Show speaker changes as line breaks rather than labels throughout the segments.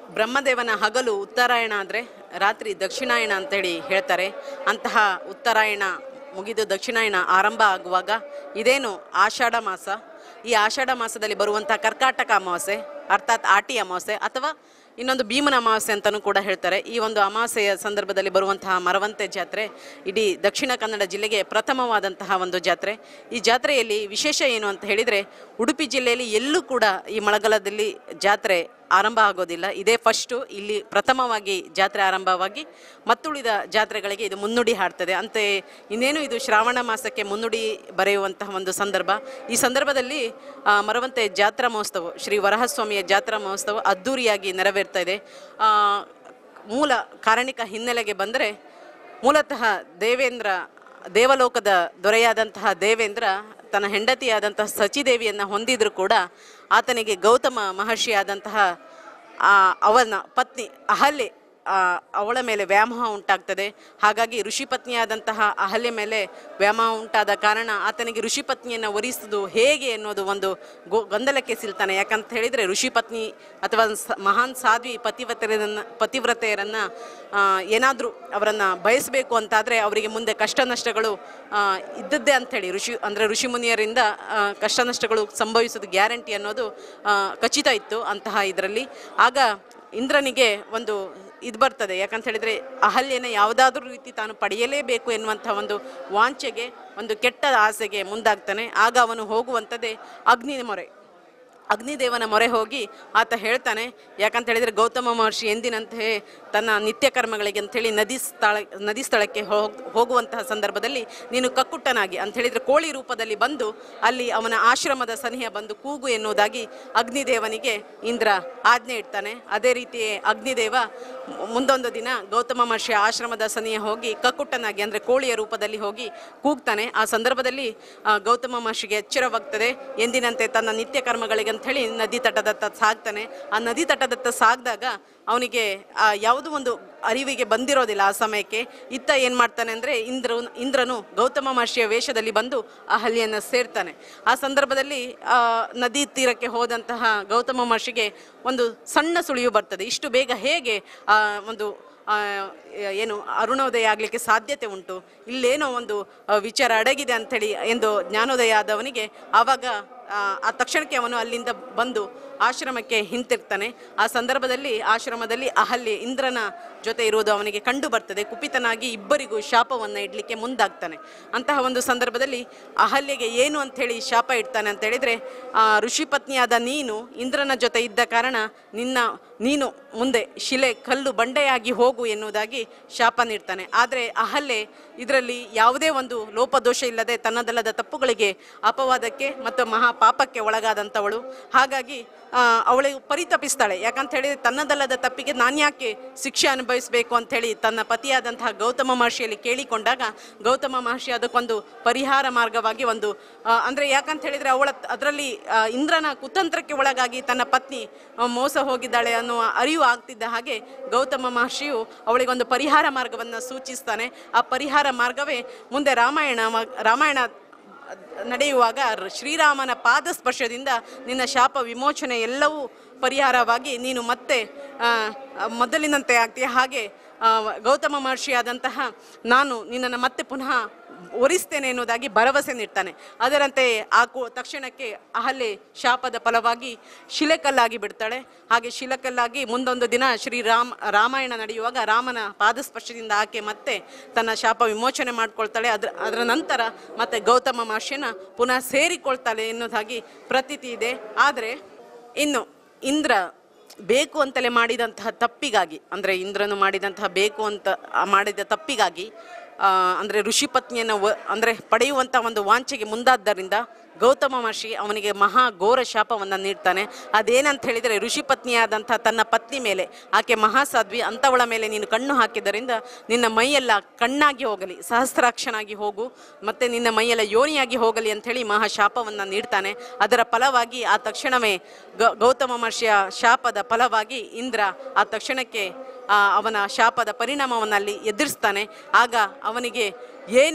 ಬ್ರಹ್ಮದೇವನ ಹಗಲು ಉತ್ತರಾಯಣ ಆದರೆ ರಾತ್ರಿ ದಕ್ಷಿಣಾಯಣ ಅಂತೇಳಿ ಹೇಳ್ತಾರೆ ಅಂತಹ ಉತ್ತರಾಯಣ ಮುಗಿದು ದಕ್ಷಿಣಾಯಣ ಆರಂಭ ಆಗುವಾಗ ಇದೇನು ಆಷಾಢ ಮಾಸ ಈ ಆಷಾಢ ಮಾಸದಲ್ಲಿ ಬರುವಂತಹ ಕರ್ಕಾಟಕ ಅಮಾವಾಸ್ಯೆ ಅರ್ಥಾತ್ ಆಟಿ ಅಮಾವಾಸ್ಯೆ ಅಥವಾ ಇನ್ನೊಂದು ಭೀಮನ ಅಮಾವಾಸ್ಯೆ ಅಂತಲೂ ಕೂಡ ಹೇಳ್ತಾರೆ ಈ ಒಂದು ಅಮಾವಾಸ್ಯೆಯ ಸಂದರ್ಭದಲ್ಲಿ ಬರುವಂತಹ ಮರವಂತೆ ಜಾತ್ರೆ ಇಡೀ ದಕ್ಷಿಣ ಕನ್ನಡ ಜಿಲ್ಲೆಗೆ ಪ್ರಥಮವಾದಂತಹ ಒಂದು ಜಾತ್ರೆ ಈ ಜಾತ್ರೆಯಲ್ಲಿ ವಿಶೇಷ ಏನು ಅಂತ ಹೇಳಿದರೆ ಉಡುಪಿ ಜಿಲ್ಲೆಯಲ್ಲಿ ಎಲ್ಲೂ ಕೂಡ ಈ ಮಳೆಗಾಲದಲ್ಲಿ ಜಾತ್ರೆ ಆರಂಭ ಆಗೋದಿಲ್ಲ ಇದೇ ಫಸ್ಟು ಇಲ್ಲಿ ಪ್ರಥಮವಾಗಿ ಜಾತ್ರೆ ಆರಂಭವಾಗಿ ಮತ್ತುಳಿದ ಜಾತ್ರೆಗಳಿಗೆ ಇದು ಮುನ್ನುಡಿ ಹಾಡ್ತದೆ ಅಂತೆ ಇನ್ನೇನು ಇದು ಶ್ರಾವಣ ಮಾಸಕ್ಕೆ ಮುನ್ನುಡಿ ಬರೆಯುವಂತಹ ಒಂದು ಸಂದರ್ಭ ಈ ಸಂದರ್ಭದಲ್ಲಿ ಆ, ಮರವಂತೆ ಜಾತ್ರಾ ಮಹೋತ್ಸವ ಶ್ರೀ ವರಹಸ್ವಾಮಿಯ ಜಾತ್ರಾ ಮಹೋತ್ಸವ ಅದ್ಧೂರಿಯಾಗಿ ನೆರವೇರ್ತಾ ಇದೆ ಆ, ಮೂಲ ಕಾರಣಿಕ ಹಿನ್ನೆಲೆಗೆ ಬಂದರೆ ಮೂಲತಃ ದೇವೇಂದ್ರ ದೇವಲೋಕದ ದೊರೆಯಾದಂತಹ ದೇವೇಂದ್ರ ತನ್ನ ಹೆಂಡತಿಯಾದಂತಹ ಸಚಿದೇವಿಯನ್ನು ಹೊಂದಿದ್ರು ಕೂಡ ಆತನಿಗೆ ಗೌತಮ ಮಹರ್ಷಿಯಾದಂತಹ ಆ, ಅವನ ಪತ್ನಿ ಅಹಲ್ಯೆ ಆ, ಅವಳ ಮೇಲೆ ವ್ಯಾಮೋಹ ಉಂಟಾಗ್ತದೆ ಹಾಗಾಗಿ ಋಷಿ ಪತ್ನಿಯಾದಂತಹ ಅಹಲ್ಯೆ ಮೇಲೆ ವ್ಯಾಮೋಹ ಉಂಟಾದ ಕಾರಣ ಆತನಿಗೆ ಋಷಿ ಪತ್ನಿಯನ್ನು ವರಿಸುವುದು ಹೇಗೆ ಅನ್ನೋದು ಒಂದು ಗೋ ಗೊಂದಲಕ್ಕೆ ಸಿಲ್ತಾನೆ ಯಾಕಂತ ಹೇಳಿದರೆ ಋಷಿ ಪತ್ನಿ ಅಥವಾ ಸ- ಮಹಾನ್ ಸಾಧ್ವಿ ಪತಿವ್ರತೆಯರನ್ನು ಪತಿವ್ರತೆಯರನ್ನು ಏನಾದರೂ ಅವರನ್ನು ಬಯಸಬೇಕು ಅಂತಾದರೆ ಅವರಿಗೆ ಮುಂದೆ ಕಷ್ಟ ನಷ್ಟಗಳು ಆ, ಇದ್ದದ್ದೇ ಅಂಥೇಳಿ ಋಷಿ ಅಂದರೆ ಋಷಿ ಮುನಿಯರಿಂದ ಆ, ಕಷ್ಟ ನಷ್ಟಗಳು ಸಂಭವಿಸೋದು ಗ್ಯಾರಂಟಿ ಅನ್ನೋದು ಆ, ಖಚಿತ ಇತ್ತು ಅಂತಹ ಇದರಲ್ಲಿ ಆಗ ಇಂದ್ರನಿಗೆ ಒಂದು ಇದು ಬರ್ತದೆ ಯಾಕಂತ ಹೇಳಿದರೆ ಅಹಲ್ಯನ ಯಾವುದಾದ್ರೂ ರೀತಿ ತಾನು ಪಡೆಯಲೇಬೇಕು ಎನ್ನುವಂಥ ಒಂದು ವಾಂಛೆಗೆ ಒಂದು ಕೆಟ್ಟ ಆಸೆಗೆ ಮುಂದಾಗ್ತಾನೆ ಆಗ ಅವನು ಹೋಗುವಂಥದ್ದೇ ಅಗ್ನಿ ಮೊರೆ ಅಗ್ನಿದೇವನ ಮೊರೆ ಹೋಗಿ ಆತ ಹೇಳ್ತಾನೆ ಯಾಕಂತ ಹೇಳಿದರೆ ಗೌತಮ ಮಹರ್ಷಿ ಎಂದಿನಂತೆ ತನ್ನ ನಿತ್ಯ ಕರ್ಮಗಳಿಗೆ ಅಂಥೇಳಿ ನದಿ ಸ್ಥಳ ನದಿ ಸ್ಥಳಕ್ಕೆ ಹೋಗ್ ಹೋಗುವಂತಹ ಸಂದರ್ಭದಲ್ಲಿ ನೀನು ಕಕ್ಕುಟ್ಟನಾಗಿ ಅಂತ ಹೇಳಿದರೆ ಕೋಳಿ ರೂಪದಲ್ಲಿ ಬಂದು ಅಲ್ಲಿ ಅವನ ಆಶ್ರಮದ ಸನಿಹ ಬಂದು ಕೂಗು ಎನ್ನುವುದಾಗಿ ಅಗ್ನಿದೇವನಿಗೆ ಇಂದ್ರ ಆಜ್ಞೆ ಇಡ್ತಾನೆ ಅದೇ ರೀತಿ ಅಗ್ನಿದೇವ ಮು- ಮುಂದೊಂದು ದಿನ ಗೌತಮ ಮಹರ್ಷಿಯ ಆಶ್ರಮದ ಸನಿಹ ಹೋಗಿ ಕಕ್ಕುಟ್ಟನಾಗಿ ಅಂದರೆ ಕೋಳಿಯ ರೂಪದಲ್ಲಿ ಹೋಗಿ ಕೂಗ್ತಾನೆ ಆ ಸಂದರ್ಭದಲ್ಲಿ ಆ, ಗೌತಮ ಮಹರ್ಷಿಗೆ ಎಚ್ಚರವಾಗ್ತದೆ ಎಂದಿನಂತೆ ತನ್ನ ನಿತ್ಯ ಕರ್ಮಗಳಿಗೆ ಅಂಥೇಳಿ ನದಿ ತಟದತ್ತ ಸಾಗ್ತಾನೆ ಆ ನದಿ ತಟದತ್ತ ಸಾಗಿದಾಗ ಅವನಿಗೆ ಆ ಯಾವುದೋ ಒಂದು ಅರಿವಿಗೆ ಬಂದಿರೋದಿಲ್ಲ ಆ ಸಮಯಕ್ಕೆ ಇತ್ತ ಏನು ಮಾಡ್ತಾನೆ ಅಂದರೆ ಇಂದ್ರ ಇಂದ್ರನು ಗೌತಮ ಮಹರ್ಷಿಯ ವೇಷದಲ್ಲಿ ಬಂದು ಆ ಹಲ್ಲಿಯನ್ನು ಸೇರ್ತಾನೆ ಆ ಸಂದರ್ಭದಲ್ಲಿ ಆ, ನದಿ ತೀರಕ್ಕೆ ಹೋದಂತಹ ಗೌತಮ ಮಹರ್ಷಿಗೆ ಒಂದು ಸಣ್ಣ ಸುಳಿವು ಬರ್ತದೆ ಇಷ್ಟು ಬೇಗ ಹೇಗೆ ಆ ಒಂದು ಆ, ಏನು ಅರುಣೋದಯ ಆಗಲಿಕ್ಕೆ ಸಾಧ್ಯತೆ ಉಂಟು ಇಲ್ಲೇನೋ ಒಂದು ಆ, ವಿಚಾರ ಅಡಗಿದೆ ಅಂಥೇಳಿ ಎಂದು ಜ್ಞಾನೋದಯ ಆದವನಿಗೆ ಆವಾಗ ಆ, ಆ ತಕ್ಷಣಕ್ಕೆ ಅವನು ಅಲ್ಲಿಂದ ಬಂದು ಆಶ್ರಮಕ್ಕೆ ಹಿಂತಿರ್ತಾನೆ ಆ ಸಂದರ್ಭದಲ್ಲಿ ಆಶ್ರಮದಲ್ಲಿ ಅಹಲ್ಯೆ ಇಂದ್ರನ ಜೊತೆ ಇರುವುದು ಅವನಿಗೆ ಕಂಡು ಬರ್ತದೆ ಕುಪಿತನಾಗಿ ಇಬ್ಬರಿಗೂ ಶಾಪವನ್ನು ಇಡಲಿಕ್ಕೆ ಮುಂದಾಗ್ತಾನೆ ಅಂತಹ ಒಂದು ಸಂದರ್ಭದಲ್ಲಿ ಅಹಲ್ಯೆಗೆ ಏನು ಅಂಥೇಳಿ ಶಾಪ ಇಡ್ತಾನೆ ಅಂತ ಹೇಳಿದರೆ ಋಷಿ ಪತ್ನಿಯಾದ ನೀನು ಇಂದ್ರನ ಜೊತೆ ಇದ್ದ ಕಾರಣ ನಿನ್ನ ನೀನು ಮುಂದೆ ಶಿಲೆ ಕಲ್ಲು ಬಂಡೆಯಾಗಿ ಹೋಗು ಎನ್ನುವುದಾಗಿ ಶಾಪ ನೀಡ್ತಾನೆ ಆದರೆ ಅಹಲ್ಯೆ ಇದರಲ್ಲಿ ಯಾವುದೇ ಒಂದು ಲೋಪದೋಷ ಇಲ್ಲದೆ ತನ್ನದಲ್ಲದ ತಪ್ಪುಗಳಿಗೆ ಅಪವಾದಕ್ಕೆ ಮತ್ತು ಮಹಾಪಾಪಕ್ಕೆ ಒಳಗಾದಂಥವಳು ಹಾಗಾಗಿ ಆ, ಅವಳಿಗೆ ಪರಿತಪಿಸ್ತಾಳೆ ಯಾಕಂತ ಹೇಳಿದ್ರೆ ತನ್ನದಲ್ಲದ ತಪ್ಪಿಗೆ ನಾನು ಯಾಕೆ ಶಿಕ್ಷೆ ಅನುಭವಿಸಬೇಕು ಅಂಥೇಳಿ ತನ್ನ ಪತಿಯಾದಂತಹ ಗೌತಮ ಮಹರ್ಷಿಯಲ್ಲಿ ಕೇಳಿಕೊಂಡಾಗ ಗೌತಮ ಮಹರ್ಷಿ ಅದಕ್ಕೊಂದು ಪರಿಹಾರ ಮಾರ್ಗವಾಗಿ ಒಂದು ಆ, ಅಂದ್ರೆ ಯಾಕಂತ ಹೇಳಿದ್ರೆ ಅವಳ ಅದರಲ್ಲಿ ಆ, ಇಂದ್ರನ ಕುತಂತ್ರಕ್ಕೆ ಒಳಗಾಗಿ ತನ್ನ ಪತ್ನಿ ಆ, ಮೋಸ ಹೋಗಿದ್ದಾಳೆ ಅನ್ನುವ ಅರಿವು ಆಗ್ತಿದ್ದ ಹಾಗೆ ಗೌತಮ ಮಹರ್ಷಿಯು ಅವಳಿಗೊಂದು ಪರಿಹಾರ ಮಾರ್ಗವನ್ನು ಸೂಚಿಸ್ತಾನೆ ಆ ಪರಿಹಾರ ಮಾರ್ಗವೇ ಮುಂದೆ ರಾಮಾಯಣ ರಾಮಾಯಣ ನಡೆಯುವಾಗ ರ- ಶ್ರೀರಾಮನ ಪಾದ ಸ್ಪರ್ಶದಿಂದ ನಿನ್ನ ಶಾಪ ವಿಮೋಚನೆ ಎಲ್ಲವೂ ಪರಿಹಾರವಾಗಿ ನೀನು ಮತ್ತೆ ಆ, ಆ, ಮೊದಲಿನಂತೆ ಆಗ್ತೀಯ ಹಾಗೆ ಆ, ಗೌತಮ ಮಹರ್ಷಿಯಾದಂತಹ ನಾನು ನಿನ್ನನ್ನು ಮತ್ತೆ ಪುನಃ ಒರಿಸ್ತೇನೆ ಎನ್ನುವುದಾಗಿ ಭರವಸೆ ನೀಡ್ತಾನೆ ಅದರಂತೆ ಆ ಕು ತಕ್ಷಣಕ್ಕೆ ಅಹಲ್ಯೆ ಶಾಪದ ಫಲವಾಗಿ ಶಿಲೆಕಲ್ಲಾಗಿ ಬಿಡ್ತಾಳೆ ಹಾಗೆ ಶಿಲೆಕಲ್ಲಾಗಿ ಮುಂದೊಂದು ದಿನ ಶ್ರೀರಾಮ್ ರಾಮಾಯಣ ನಡೆಯುವಾಗ ರಾಮನ ಪಾದಸ್ಪರ್ಶದಿಂದ ಆಕೆ ಮತ್ತೆ ತನ್ನ ಶಾಪ ವಿಮೋಚನೆ ಮಾಡ್ಕೊಳ್ತಾಳೆ ಅದ್ರ ಅದರ ನಂತರ ಮತ್ತೆ ಗೌತಮ ಮಹರ್ಷಿನ ಪುನಃ ಸೇರಿಕೊಳ್ತಾಳೆ ಎನ್ನುವುದಾಗಿ ಪ್ರತೀತಿ ಇದೆ ಆದರೆ ಇನ್ನು ಇಂದ್ರ ಬೇಕು ಅಂತಲೇ ಮಾಡಿದಂತಹ ತಪ್ಪಿಗಾಗಿ ಅಂದರೆ ಇಂದ್ರನು ಮಾಡಿದಂತಹ ಬೇಕು ಅಂತ ಆ ಮಾಡಿದ ತಪ್ಪಿಗಾಗಿ ಆ, ಅಂದರೆ ಋಷಿ ಪತ್ನಿಯನ್ನು ವ ಅಂದರೆ ಪಡೆಯುವಂಥ ಒಂದು ವಾಂಛೆಗೆ ಮುಂದಾದ್ದರಿಂದ ಗೌತಮ ಮಹರ್ಷಿ ಅವನಿಗೆ ಮಹಾ ಘೋರ ಶಾಪವನ್ನು ನೀಡ್ತಾನೆ ಅದೇನಂತ ಹೇಳಿದರೆ ಋಷಿ ಪತ್ನಿಯಾದಂಥ ತನ್ನ ಪತ್ನಿ ಮೇಲೆ ಆಕೆ ಮಹಾಸಾಧ್ವಿ ಅಂಥವಳ ಮೇಲೆ ನೀನು ಕಣ್ಣು ಹಾಕಿದ್ದರಿಂದ ನಿನ್ನ ಮೈಯೆಲ್ಲ ಕಣ್ಣಾಗಿ ಹೋಗಲಿ ಸಹಸ್ರಾಕ್ಷನಾಗಿ ಹೋಗು ಮತ್ತು ನಿನ್ನ ಮೈಯೆಲ್ಲ ಯೋನಿಯಾಗಿ ಹೋಗಲಿ ಅಂಥೇಳಿ ಮಹಾ ಶಾಪವನ್ನು ನೀಡ್ತಾನೆ ಅದರ ಫಲವಾಗಿ ಆ ತಕ್ಷಣವೇ ಗ ಗೌತಮ ಮಹರ್ಷಿಯ ಶಾಪದ ಫಲವಾಗಿ ಇಂದ್ರ ಆ ತಕ್ಷಣಕ್ಕೆ ಆ, ಅವನ ಶಾಪದ ಪರಿಣಾಮವನ್ನು ಅಲ್ಲಿ ಎದುರಿಸ್ತಾನೆ ಆಗ ಅವನಿಗೆ ಏನು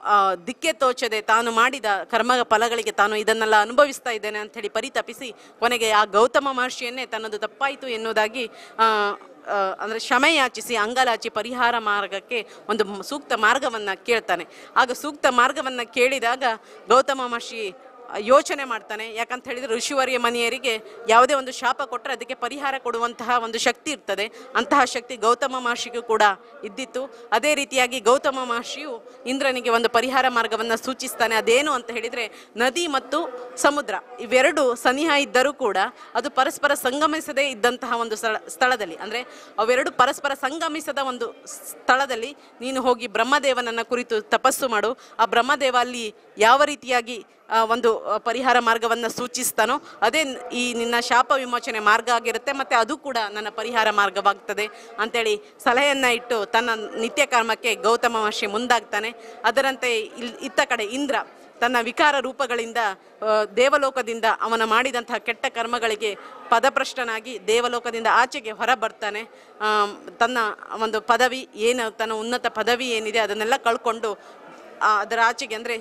ಆ, ದಿಕ್ಕೆ ತೋಚದೆ ತಾನು ಮಾಡಿದ ಕರ್ಮ ಫಲಗಳಿಗೆ ತಾನು ಇದನ್ನೆಲ್ಲ ಅನುಭವಿಸ್ತಾ ಇದ್ದೇನೆ ಅಂತ ಹೇಳಿ ಪರಿತಪಿಸಿ ಕೊನೆಗೆ ಆ ಗೌತಮ ಮಹರ್ಷಿಯನ್ನೇ ತನ್ನದು ತಪ್ಪಾಯಿತು ಎನ್ನುವುದಾಗಿ ಆ, ಆ, ಅಂದ್ರೆ ಕ್ಷಮೆ ಯಾಚಿಸಿ ಅಂಗಲಾಚಿ ಪರಿಹಾರ ಮಾರ್ಗಕ್ಕೆ ಒಂದು ಮ್- ಸೂಕ್ತ ಮಾರ್ಗವನ್ನ ಕೇಳ್ತಾನೆ ಆಗ ಸೂಕ್ತ ಮಾರ್ಗವನ್ನ ಕೇಳಿದಾಗ ಗೌತಮ ಮಹರ್ಷಿ ಯೋಚನೆ ಮಾಡ್ತಾನೆ ಯಾಕಂತ ಹೇಳಿದ್ರೆ ಋಷಿವರ್ಯ ಮನೆಯರಿಗೆ ಯಾವುದೇ ಒಂದು ಶಾಪ ಕೊಟ್ಟರೆ ಅದಕ್ಕೆ ಪರಿಹಾರ ಕೊಡುವಂತಹ ಒಂದು ಶಕ್ತಿ ಇರ್ತದೆ ಅಂತಹ ಶಕ್ತಿ ಗೌತಮ ಮಹರ್ಷಿಗೂ ಕೂಡ ಇದ್ದಿತ್ತು ಅದೇ ರೀತಿಯಾಗಿ ಗೌತಮ ಮಹರ್ಷಿಯು ಇಂದ್ರನಿಗೆ ಒಂದು ಪರಿಹಾರ ಮಾರ್ಗವನ್ನು ಸೂಚಿಸ್ತಾನೆ ಅದೇನು ಅಂತ ಹೇಳಿದ್ರೆ ನದಿ ಮತ್ತು ಸಮುದ್ರ ಇವೆರಡು ಸನಿಹ ಇದ್ದರೂ ಕೂಡ ಅದು ಪರಸ್ಪರ ಸಂಗಮಿಸದೇ ಇದ್ದಂತಹ ಒಂದು ಸ್ಥಳ ಸ್ಥಳದಲ್ಲಿ ಅಂದರೆ ಅವೆರಡು ಪರಸ್ಪರ ಸಂಗಮಿಸದ ಒಂದು ಸ್ಥಳದಲ್ಲಿ ನೀನು ಹೋಗಿ ಬ್ರಹ್ಮದೇವನನ್ನ ಕುರಿತು ತಪಸ್ಸು ಮಾಡು ಆ ಬ್ರಹ್ಮದೇವ ಅಲ್ಲಿ ಯಾವ ರೀತಿಯಾಗಿ ಆ, ಒಂದು ಆ, ಪರಿಹಾರ ಮಾರ್ಗವನ್ನು ಸೂಚಿಸ್ತಾನೋ ಅದೇ ನ್- ಈ ನಿನ್ನ ಶಾಪ ವಿಮೋಚನೆ ಮಾರ್ಗ ಆಗಿರುತ್ತೆ ಮತ್ತು ಅದು ಕೂಡ ನನ್ನ ಪರಿಹಾರ ಮಾರ್ಗವಾಗ್ತದೆ ಅಂತೇಳಿ ಸಲಹೆಯನ್ನು ಇಟ್ಟು ತನ್ನ ನಿತ್ಯ ಕರ್ಮಕ್ಕೆ ಗೌತಮ ಮಹರ್ಷಿ ಮುಂದಾಗ್ತಾನೆ ಅದರಂತೆ ಇಲ್ ಇತ್ತ ಕಡೆ ಇಂದ್ರ ತನ್ನ ವಿಕಾರ ರೂಪಗಳಿಂದ ಆ, ದೇವಲೋಕದಿಂದ ಅವನ ಮಾಡಿದಂತಹ ಕೆಟ್ಟ ಕರ್ಮಗಳಿಗೆ ಪದಭ್ರಷ್ಟನಾಗಿ ದೇವಲೋಕದಿಂದ ಆಚೆಗೆ ಹೊರ ಬರ್ತಾನೆ ಆಮ್, ತನ್ನ ಒಂದು ಪದವಿ ಏನು ತನ್ನ ಉನ್ನತ ಪದವಿ ಏನಿದೆ ಅದನ್ನೆಲ್ಲ ಕಳ್ಕೊಂಡು ಆ, ಅದರ ಆಚೆಗೆ ಅಂದರೆ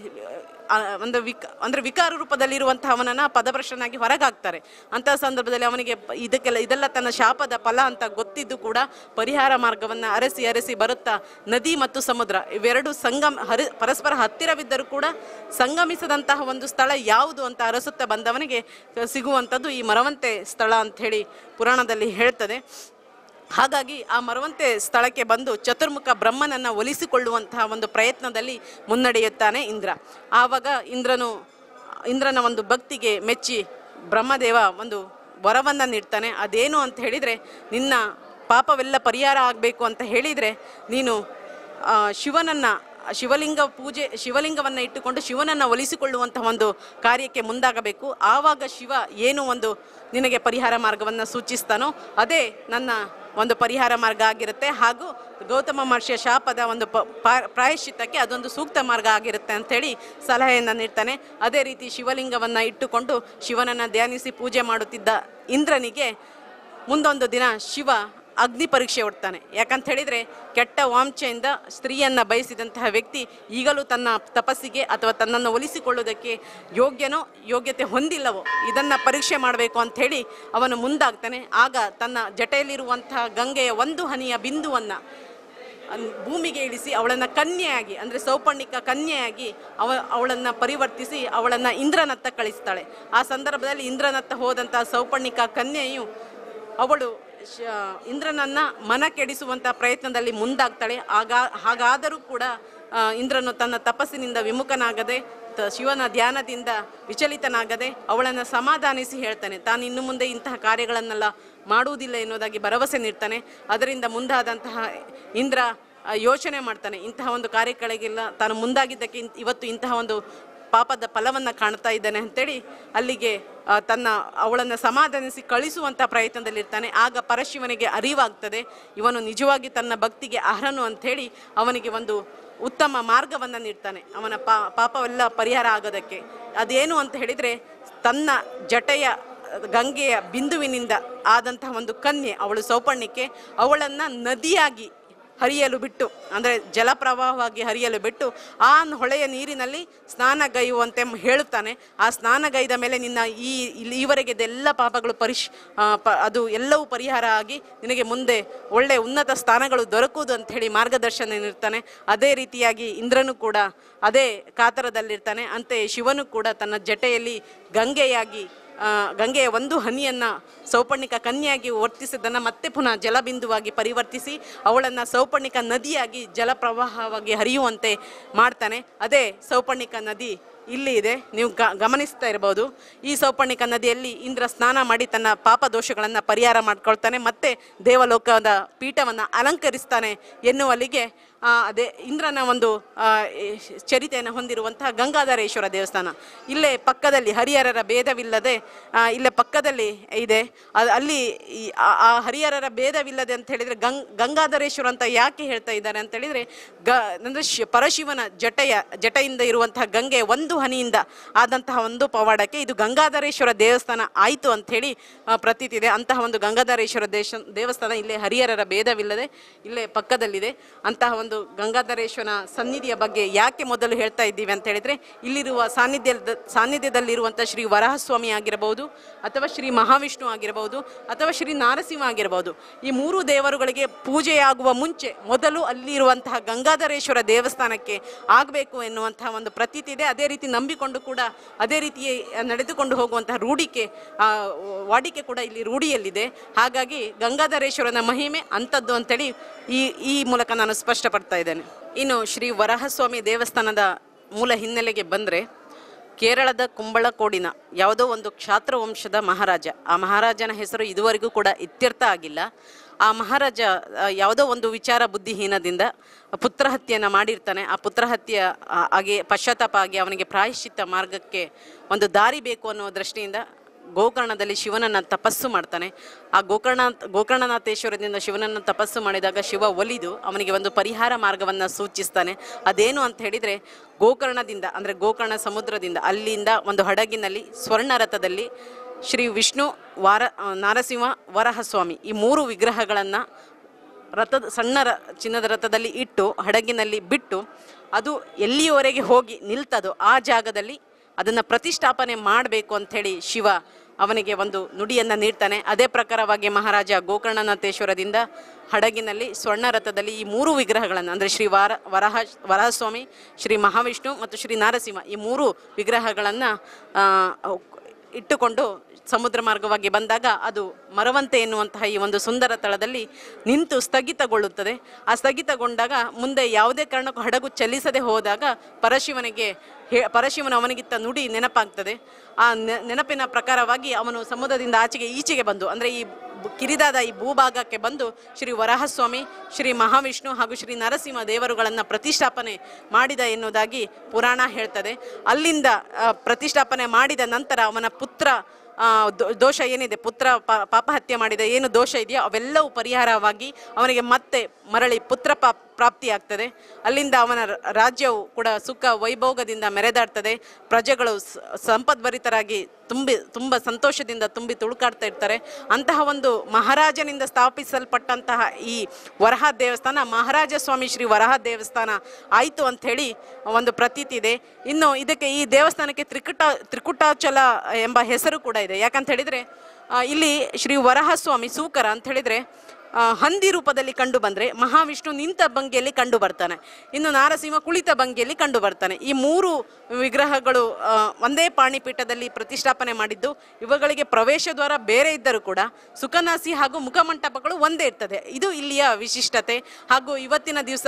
ಒಂದು ವಿಕ ಅಂದರೆ ವಿಕಾರ ರೂಪದಲ್ಲಿರುವಂತಹ ಅವನನ್ನು ಪದಭ್ರಷ್ಟನಾಗಿ ಹೊರಗಾಗ್ತಾರೆ ಅಂತಹ ಸಂದರ್ಭದಲ್ಲಿ ಅವನಿಗೆ ಪ- ಇದಕ್ಕೆಲ್ಲ ಇದೆಲ್ಲ ತನ್ನ ಶಾಪದ ಫಲ ಅಂತ ಗೊತ್ತಿದ್ದು ಕೂಡ ಪರಿಹಾರ ಮಾರ್ಗವನ್ನು ಅರಸಿ ಅರಸಿ ಬರುತ್ತಾ ನದಿ ಮತ್ತು ಸಮುದ್ರ ಇವೆರಡು ಸಂಗಮ ಹರಿ ಪರಸ್ಪರ ಹತ್ತಿರವಿದ್ದರೂ ಕೂಡ ಸಂಗಮಿಸದಂತಹ ಒಂದು ಸ್ಥಳ ಯಾವುದು ಅಂತ ಅರಸುತ್ತಾ ಬಂದವನಿಗೆ ಸಿಗುವಂಥದ್ದು ಈ ಮರವಂತೆ ಸ್ಥಳ ಅಂತ ಹೇಳಿ ಪುರಾಣದಲ್ಲಿ ಹೇಳ್ತದೆ ಹಾಗಾಗಿ ಆ ಮರವಂತೆ ಸ್ಥಳಕ್ಕೆ ಬಂದು ಚತುರ್ಮುಖ ಬ್ರಹ್ಮನನ್ನ ಒಲಿಸಿಕೊಳ್ಳುವಂತಹ ಒಂದು ಪ್ರಯತ್ನದಲ್ಲಿ ಮುನ್ನಡೆಯುತ್ತಾನೆ ಇಂದ್ರ ಆವಾಗ ಇಂದ್ರನು ಇಂದ್ರನ ಒಂದು ಭಕ್ತಿಗೆ ಮೆಚ್ಚಿ ಬ್ರಹ್ಮದೇವ ಒಂದು ವರವನ್ನು ನೀಡ್ತಾನೆ ಅದೇನು ಅಂತ ಹೇಳಿದರೆ ನಿನ್ನ ಪಾಪವೆಲ್ಲ ಪರಿಹಾರ ಆಗಬೇಕು ಅಂತ ಹೇಳಿದರೆ ನೀನು ಆ, ಶಿವನನ್ನ ಶಿವಲಿಂಗ ಪೂಜೆ ಶಿವಲಿಂಗವನ್ನು ಇಟ್ಟುಕೊಂಡು ಶಿವನನ್ನು ಒಲಿಸಿಕೊಳ್ಳುವಂತಹ ಒಂದು ಕಾರ್ಯಕ್ಕೆ ಮುಂದಾಗಬೇಕು ಆವಾಗ ಶಿವ ಏನು ಒಂದು ನಿನಗೆ ಪರಿಹಾರ ಮಾರ್ಗವನ್ನು ಸೂಚಿಸ್ತಾನೋ ಅದೇ ನನ್ನ ಒಂದು ಪರಿಹಾರ ಮಾರ್ಗ ಆಗಿರುತ್ತೆ ಹಾಗೂ ಗೌತಮ ಮಹರ್ಷಿಯ ಶಾಪದ ಒಂದು ಪ ಪಾ- ಪ್ರಾಯಶ್ಚಿತ್ತಕ್ಕೆ ಅದೊಂದು ಸೂಕ್ತ ಮಾರ್ಗ ಆಗಿರುತ್ತೆ ಅಂಥೇಳಿ ಸಲಹೆಯನ್ನು ನೀಡ್ತಾನೆ ಅದೇ ರೀತಿ ಶಿವಲಿಂಗವನ್ನು ಇಟ್ಟುಕೊಂಡು ಶಿವನನ್ನು ಧ್ಯಾನಿಸಿ ಪೂಜೆ ಮಾಡುತ್ತಿದ್ದ ಇಂದ್ರನಿಗೆ ಮುಂದೊಂದು ದಿನ ಶಿವ ಅಗ್ನಿ ಪರೀಕ್ಷೆ ಹೊಡ್ತಾನೆ ಯಾಕಂತ ಹೇಳಿದ್ರೆ ಕೆಟ್ಟ ವಾಂಛೆಯಿಂದ ಸ್ತ್ರೀಯನ್ನ ಬಯಸಿದಂತಹ ವ್ಯಕ್ತಿ ಈಗಲೂ ತನ್ನ ತಪಸ್ಸಿಗೆ ಅಥವಾ ತನ್ನನ್ನು ಒಲಿಸಿಕೊಳ್ಳುವುದಕ್ಕೆ ಯೋಗ್ಯನೋ ಯೋಗ್ಯತೆ ಹೊಂದಿಲ್ಲವೋ ಇದನ್ನ ಪರೀಕ್ಷೆ ಮಾಡಬೇಕು ಅಂತ ಹೇಳಿ ಅವನು ಮುಂದಾಗ್ತಾನೆ ಆಗ ತನ್ನ ಜಟೆಯಲ್ಲಿರುವಂತಹ ಗಂಗೆಯ ಒಂದು ಹನಿಯ ಬಿಂದುವನ್ನ ಅನ್- ಭೂಮಿಗೆ ಇಳಿಸಿ ಅವಳನ್ನು ಕನ್ಯೆಯಾಗಿ ಅಂದರೆ ಸೌಪರ್ಣಿಕ ಕನ್ಯೆಯಾಗಿ ಅವ ಅವಳನ್ನು ಪರಿವರ್ತಿಸಿ ಅವಳನ್ನು ಇಂದ್ರನತ್ತ ಕಳಿಸ್ತಾಳೆ ಆ ಸಂದರ್ಭದಲ್ಲಿ ಇಂದ್ರನತ್ತ ಹೋದಂಥ ಸೌಪರ್ಣಿಕ ಕನ್ಯೆಯು ಅವಳು ಶ ಇಂದ್ರನನ್ನ ಮನ ಕೆಡಿಸುವಂಥ ಪ್ರಯತ್ನದಲ್ಲಿ ಮುಂದಾಗ್ತಾಳೆ ಆಗ ಹಾಗಾದರೂ ಕೂಡ ಆ, ಇಂದ್ರನು ತನ್ನ ತಪಸ್ಸಿನಿಂದ ವಿಮುಖನಾಗದೆ ತ- ಶಿವನ ಧ್ಯಾನದಿಂದ ವಿಚಲಿತನಾಗದೆ ಅವಳನ್ನು ಸಮಾಧಾನಿಸಿ ಹೇಳ್ತಾನೆ ತಾನು ಇನ್ನು ಮುಂದೆ ಇಂತಹ ಕಾರ್ಯಗಳನ್ನೆಲ್ಲ ಮಾಡುವುದಿಲ್ಲ ಎನ್ನುವುದಾಗಿ ಭರವಸೆ ನೀಡ್ತಾನೆ ಅದರಿಂದ ಮುಂದಾದಂತಹ ಇಂದ್ರ ಆ, ಯೋಚನೆ ಮಾಡ್ತಾನೆ ಇಂತಹ ಒಂದು ಕಾರ್ಯಗಳಿಗೆಲ್ಲ ತಾನು ಮುಂದಾಗಿದ್ದಕ್ಕೆ ಇನ್- ಇವತ್ತು ಇಂತಹ ಒಂದು ಪಾಪದ ಫಲವನ್ನು ಕಾಣ್ತಾ ಇದ್ದಾನೆ ಅಂತೇಳಿ ಅಲ್ಲಿಗೆ ಆ, ತನ್ನ ಅವಳನ್ನು ಸಮಾಧಾನಿಸಿ ಕಳಿಸುವಂಥ ಪ್ರಯತ್ನದಲ್ಲಿರ್ತಾನೆ ಆಗ ಪರಶಿವನಿಗೆ ಅರಿವಾಗ್ತದೆ ಇವನು ನಿಜವಾಗಿ ತನ್ನ ಭಕ್ತಿಗೆ ಅರ್ಹನು ಅಂಥೇಳಿ ಅವನಿಗೆ ಒಂದು ಉತ್ತಮ ಮಾರ್ಗವನ್ನು ನೀಡ್ತಾನೆ ಅವನ ಪಾ ಪಾಪವೆಲ್ಲ ಪರಿಹಾರ ಆಗೋದಕ್ಕೆ ಅದೇನು ಅಂತ ಹೇಳಿದರೆ ತನ್ನ ಜಟೆಯ ಗಂಗೆಯ ಬಿಂದುವಿನಿಂದ ಆದಂತಹ ಒಂದು ಕನ್ಯೆ ಅವಳು ಸೌಪರ್ಣಿಕೆ ಅವಳನ್ನು ನದಿಯಾಗಿ ಹರಿಯಲು ಬಿಟ್ಟು ಅಂದರೆ ಜಲಪ್ರವಾಹವಾಗಿ ಹರಿಯಲು ಬಿಟ್ಟು ಆ ಹೊಳೆಯ ನೀರಿನಲ್ಲಿ ಸ್ನಾನಗೈಯುವಂತೆ ಮ್- ಹೇಳುತ್ತಾನೆ ಆ ಸ್ನಾನಗೈದ ಮೇಲೆ ನಿನ್ನ ಈ ಇಲ್ಲಿ ಈವರೆಗೆ ಎಲ್ಲ ಪಾಪಗಳು ಪರಿಶ್ ಆ, ಪ ಅದು ಎಲ್ಲವೂ ಪರಿಹಾರ ಆಗಿ ನಿನಗೆ ಮುಂದೆ ಒಳ್ಳೆ ಉನ್ನತ ಸ್ಥಾನಗಳು ದೊರಕುವುದು ಅಂತ ಹೇಳಿ ಮಾರ್ಗದರ್ಶನ ನೀಡ್ತಾನೆ ಅದೇ ರೀತಿಯಾಗಿ ಇಂದ್ರನು ಕೂಡ ಅದೇ ಕಾತರದಲ್ಲಿರ್ತಾನೆ ಅಂತೆಯೇ ಶಿವನು ಕೂಡ ತನ್ನ ಜಟೆಯಲ್ಲಿ ಗಂಗೆಯಾಗಿ ಆ, ಗಂಗೆಯ ಒಂದು ಹನಿಯನ್ನು ಸೌಪರ್ಣಿಕ ಕನ್ಯೆಯಾಗಿ ವರ್ತಿಸಿದ್ದನ್ನು ಮತ್ತೆ ಪುನಃ ಜಲಬಿಂದುವಾಗಿ ಪರಿವರ್ತಿಸಿ ಅವಳನ್ನು ಸೌಪರ್ಣಿಕ ನದಿಯಾಗಿ ಜಲಪ್ರವಾಹವಾಗಿ ಹರಿಯುವಂತೆ ಮಾಡ್ತಾನೆ ಅದೇ ಸೌಪರ್ಣಿಕ ನದಿ ಇಲ್ಲಿ ಇದೆ ನೀವು ಗ ಗಮನಿಸ್ತಾ ಇರ್ಬೋದು ಈ ಸೌಪರ್ಣಿಕ ನದಿಯಲ್ಲಿ ಇಂದ್ರ ಸ್ನಾನ ಮಾಡಿ ತನ್ನ ಪಾಪ ದೋಷಗಳನ್ನು ಪರಿಹಾರ ಮಾಡ್ಕೊಳ್ತಾನೆ ಮತ್ತೆ ದೇವಲೋಕದ ಪೀಠವನ್ನು ಅಲಂಕರಿಸ್ತಾನೆ ಎನ್ನುವಲ್ಲಿಗೆ ಆ, ಅದೇ ಇಂದ್ರನ ಒಂದು ಆ, ಈ ಚರಿತೆಯನ್ನು ಹೊಂದಿರುವಂತಹ ಗಂಗಾಧರೇಶ್ವರ ದೇವಸ್ಥಾನ ಇಲ್ಲೇ ಪಕ್ಕದಲ್ಲಿ ಹರಿಹರರ ಭೇದವಿಲ್ಲದೆ ಆ, ಇಲ್ಲೇ ಪಕ್ಕದಲ್ಲಿ ಇದೆ ಅದು ಅಲ್ಲಿ ಈ ಆ- ಆ ಹರಿಹರರ ಭೇದವಿಲ್ಲದೆ ಅಂತ ಹೇಳಿದರೆ ಗಂಗ್ ಗಂಗಾಧರೇಶ್ವರ ಅಂತ ಯಾಕೆ ಹೇಳ್ತಾ ಇದ್ದಾರೆ ಅಂತ ಹೇಳಿದರೆ ಗ ಅಂದರೆ ಶಿ ಪರಶಿವನ ಜಟೆಯ ಜಟೆಯಿಂದ ಇರುವಂತಹ ಗಂಗೆ ಒಂದು ಹನಿಯಿಂದ ಆದಂತಹ ಒಂದು ಪವಾಡಕ್ಕೆ ಇದು ಗಂಗಾಧರೇಶ್ವರ ದೇವಸ್ಥಾನ ಆಯಿತು ಅಂಥೇಳಿ ಪ್ರತೀತಿ ಇದೆ ಅಂತಹ ಒಂದು ಗಂಗಾಧರೇಶ್ವರ ದೇಶ ದೇವಸ್ಥಾನ ಇಲ್ಲೇ ಹರಿಹರರ ಭೇದವಿಲ್ಲದೆ ಇಲ್ಲೇ ಪಕ್ಕದಲ್ಲಿದೆ ಅಂತಹ ಒಂದು ಒಂದು ಗಂಗಾಧರೇಶ್ವರನ ಸನ್ನಿಧಿಯ ಬಗ್ಗೆ ಯಾಕೆ ಮೊದಲು ಹೇಳ್ತಾ ಇದ್ದೀವಿ ಅಂತ ಹೇಳಿದ್ರೆ ಇಲ್ಲಿರುವ ಸಾನ್ನಿಧ್ಯದ ಸಾನ್ನಿಧ್ಯದಲ್ಲಿರುವಂಥ ಶ್ರೀ ವರಹಸ್ವಾಮಿ ಆಗಿರಬಹುದು ಅಥವಾ ಶ್ರೀ ಮಹಾವಿಷ್ಣು ಆಗಿರಬಹುದು ಅಥವಾ ಶ್ರೀ ನಾರಸಿಂಹ ಆಗಿರಬಹುದು ಈ ಮೂರು ದೇವರುಗಳಿಗೆ ಪೂಜೆಯಾಗುವ ಮುಂಚೆ ಮೊದಲು ಅಲ್ಲಿರುವಂತಹ ಗಂಗಾಧರೇಶ್ವರ ದೇವಸ್ಥಾನಕ್ಕೆ ಆಗಬೇಕು ಎನ್ನುವಂತಹ ಒಂದು ಪ್ರತೀತಿ ಇದೆ ಅದೇ ರೀತಿ ನಂಬಿಕೊಂಡು ಕೂಡ ಅದೇ ರೀತಿ ನಡೆದುಕೊಂಡು ಹೋಗುವಂತಹ ರೂಢಿಕೆ ಆ, ವಾಡಿಕೆ ಕೂಡ ಇಲ್ಲಿ ರೂಢಿಯಲ್ಲಿದೆ ಹಾಗಾಗಿ ಗಂಗಾಧರೇಶ್ವರನ ಮಹಿಮೆ ಅಂಥದ್ದು ಅಂತೇಳಿ ಈ ಈ ಮೂಲಕ ನಾನು ಸ್ಪಷ್ಟಪಡ್ತಾ ಇದ್ದೇನೆ ಇನ್ನು ಶ್ರೀ ವರಹಸ್ವಾಮಿ ದೇವಸ್ಥಾನದ ಮೂಲ ಹಿನ್ನೆಲೆಗೆ ಬಂದರೆ ಕೇರಳದ ಕುಂಬಳಕೋಡಿನ ಯಾವುದೋ ಒಂದು ಕ್ಷಾತ್ರ ವಂಶದ ಮಹಾರಾಜ ಆ ಮಹಾರಾಜನ ಹೆಸರು ಇದುವರೆಗೂ ಕೂಡ ಇತ್ಯರ್ಥ ಆಗಿಲ್ಲ ಆ ಮಹಾರಾಜ ಆ, ಯಾವುದೋ ಒಂದು ವಿಚಾರ ಬುದ್ಧಿಹೀನದಿಂದ ಪುತ್ರ ಹತ್ಯೆಯನ್ನು ಮಾಡಿರ್ತಾನೆ ಆ ಪುತ್ರ ಹತ್ಯೆ ಆ, ಹಾಗೆ ಪಶ್ಚಾತ್ತಾಪ ಆಗಿ ಅವನಿಗೆ ಪ್ರಾಯಶ್ಚಿತ್ತ ಮಾರ್ಗಕ್ಕೆ ಒಂದು ದಾರಿ ಬೇಕು ಅನ್ನೋ ದೃಷ್ಟಿಯಿಂದ ಗೋಕರ್ಣದಲ್ಲಿ ಶಿವನನ್ನ ತಪಸ್ಸು ಮಾಡ್ತಾನೆ ಆ ಗೋಕರ್ಣ ಗೋಕರ್ಣನಾಥೇಶ್ವರದಿಂದ ಶಿವನನ್ನ ತಪಸ್ಸು ಮಾಡಿದಾಗ ಶಿವ ಒಲಿದು ಅವನಿಗೆ ಒಂದು ಪರಿಹಾರ ಮಾರ್ಗವನ್ನು ಸೂಚಿಸ್ತಾನೆ ಅದೇನು ಅಂತ ಹೇಳಿದರೆ ಗೋಕರ್ಣದಿಂದ ಅಂದರೆ ಗೋಕರ್ಣ ಸಮುದ್ರದಿಂದ ಅಲ್ಲಿಂದ ಒಂದು ಹಡಗಿನಲ್ಲಿ ಸ್ವರ್ಣ ರಥದಲ್ಲಿ ಶ್ರೀ ವಿಷ್ಣು ವಾರ ಆ, ನಾರಸಿಂಹ ವರಹಸ್ವಾಮಿ ಈ ಮೂರು ವಿಗ್ರಹಗಳನ್ನು ರಥದ ಸಣ್ಣ ರ ಚಿನ್ನದ ರಥದಲ್ಲಿ ಇಟ್ಟು ಹಡಗಿನಲ್ಲಿ ಬಿಟ್ಟು ಅದು ಎಲ್ಲಿಯವರೆಗೆ ಹೋಗಿ ನಿಲ್ತದೋ ಆ ಜಾಗದಲ್ಲಿ ಅದನ್ನು ಪ್ರತಿಷ್ಠಾಪನೆ ಮಾಡಬೇಕು ಅಂಥೇಳಿ ಶಿವ ಅವನಿಗೆ ಒಂದು ನುಡಿಯನ್ನು ನೀಡ್ತಾನೆ ಅದೇ ಪ್ರಕಾರವಾಗಿ ಮಹಾರಾಜ ಗೋಕರ್ಣನಾಥೇಶ್ವರದಿಂದ ಹಡಗಿನಲ್ಲಿ ಸ್ವರ್ಣ ರಥದಲ್ಲಿ ಈ ಮೂರು ವಿಗ್ರಹಗಳನ್ನು ಅಂದರೆ ಶ್ರೀ ವಾರ ವರಹ ವರಹಸ್ವಾಮಿ ಶ್ರೀ ಮಹಾವಿಷ್ಣು ಮತ್ತು ಶ್ರೀ ನಾರಸಿಂಹ ಈ ಮೂರು ವಿಗ್ರಹಗಳನ್ನು ಇಟ್ಟುಕೊಂಡು ಸಮುದ್ರ ಮಾರ್ಗವಾಗಿ ಬಂದಾಗ ಅದು ಮರವಂತೆ ಎನ್ನುವಂತಹ ಈ ಒಂದು ಸುಂದರ ತಳದಲ್ಲಿ ನಿಂತು ಸ್ಥಗಿತಗೊಳ್ಳುತ್ತದೆ ಆ ಸ್ಥಗಿತಗೊಂಡಾಗ ಮುಂದೆ ಯಾವುದೇ ಕಾರಣಕ್ಕೂ ಹಡಗು ಚಲಿಸದೆ ಹೋದಾಗ ಪರಶಿವನಿಗೆ ಹೇ ಪರಶಿವನು ಅವನಿಗಿತ್ತ ನುಡಿ ನೆನಪಾಗ್ತದೆ ಆ ನೆ- ನೆನಪಿನ ಪ್ರಕಾರವಾಗಿ ಅವನು ಸಮುದ್ರದಿಂದ ಆಚೆಗೆ ಈಚೆಗೆ ಬಂದು ಅಂದರೆ ಈ ಬು- ಕಿರಿದಾದ ಈ ಭೂಭಾಗಕ್ಕೆ ಬಂದು ಶ್ರೀ ವರಾಹಸ್ವಾಮಿ ಶ್ರೀ ಮಹಾವಿಷ್ಣು ಹಾಗೂ ಶ್ರೀ ನರಸಿಂಹ ದೇವರುಗಳನ್ನು ಪ್ರತಿಷ್ಠಾಪನೆ ಮಾಡಿದ ಎನ್ನುವುದಾಗಿ ಪುರಾಣ ಹೇಳ್ತದೆ ಅಲ್ಲಿಂದ ಆ, ಪ್ರತಿಷ್ಠಾಪನೆ ಮಾಡಿದ ನಂತರ ಅವನ ಪುತ್ರ ಆ, ದೋ- ದೋಷ ಏನಿದೆ ಪುತ್ರ ಪ- ಪಾಪಹತ್ಯೆ ಮಾಡಿದ ಏನು ದೋಷ ಇದೆಯೋ ಅವೆಲ್ಲವೂ ಪರಿಹಾರವಾಗಿ ಅವನಿಗೆ ಮತ್ತೆ ಮರಳಿ ಪುತ್ರ ಪಾ ಪ್ರಾಪ್ತಿಯಾಗ್ತದೆ ಅಲ್ಲಿಂದ ಅವನ ರ- ರಾಜ್ಯವು ಕೂಡ ಸುಖ ವೈಭೋಗದಿಂದ ಮೆರೆದಾಡ್ತದೆ ಪ್ರಜೆಗಳು ಸ- ಸಂಪದ್ಭರಿತರಾಗಿ ತುಂಬಿ ತುಂಬ ಸಂತೋಷದಿಂದ ತುಂಬಿ ತುಳುಕಾಡ್ತಾ ಇರ್ತಾರೆ ಅಂತಹ ಒಂದು ಮಹಾರಾಜನಿಂದ ಸ್ಥಾಪಿಸಲ್ಪಟ್ಟಂತಹ ಈ ವರಹ ದೇವಸ್ಥಾನ ಮಹಾರಾಜ ಸ್ವಾಮಿ ಶ್ರೀ ವರಹ ದೇವಸ್ಥಾನ ಆಯಿತು ಅಂಥೇಳಿ ಒಂದು ಪ್ರತೀತಿ ಇದೆ ಇನ್ನು ಇದಕ್ಕೆ ಈ ದೇವಸ್ಥಾನಕ್ಕೆ ತ್ರಿಕುಟ ತ್ರಿಕುಟಾಚಲ ಎಂಬ ಹೆಸರು ಕೂಡ ಇದೆ ಯಾಕಂತ ಹೇಳಿದರೆ ಇಲ್ಲಿ ಶ್ರೀ ವರಹಸ್ವಾಮಿ ಸೂಕರ ಅಂತ ಹೇಳಿದರೆ ಆ, ಹಂದಿ ರೂಪದಲ್ಲಿ ಕಂಡು ಬಂದರೆ ಮಹಾವಿಷ್ಣು ನಿಂತ ಭಂಗಿಯಲ್ಲಿ ಕಂಡು ಬರ್ತಾನೆ ಇನ್ನು ನಾರಸಿಂಹ ಕುಳಿತ ಭಂಗಿಯಲ್ಲಿ ಕಂಡು ಬರ್ತಾನೆ ಈ ಮೂರು ವಿಗ್ರಹಗಳು ಆ, ಒಂದೇ ಪಾಣಿಪೀಠದಲ್ಲಿ ಪ್ರತಿಷ್ಠಾಪನೆ ಮಾಡಿದ್ದು ಇವುಗಳಿಗೆ ಪ್ರವೇಶ ದ್ವಾರ ಬೇರೆ ಇದ್ದರೂ ಕೂಡ ಸುಖನಾಸಿ ಹಾಗೂ ಮುಖಮಂಟಪಗಳು ಒಂದೇ ಇರ್ತದೆ ಇದು ಇಲ್ಲಿಯ ವಿಶಿಷ್ಟತೆ ಹಾಗೂ ಇವತ್ತಿನ ದಿವಸ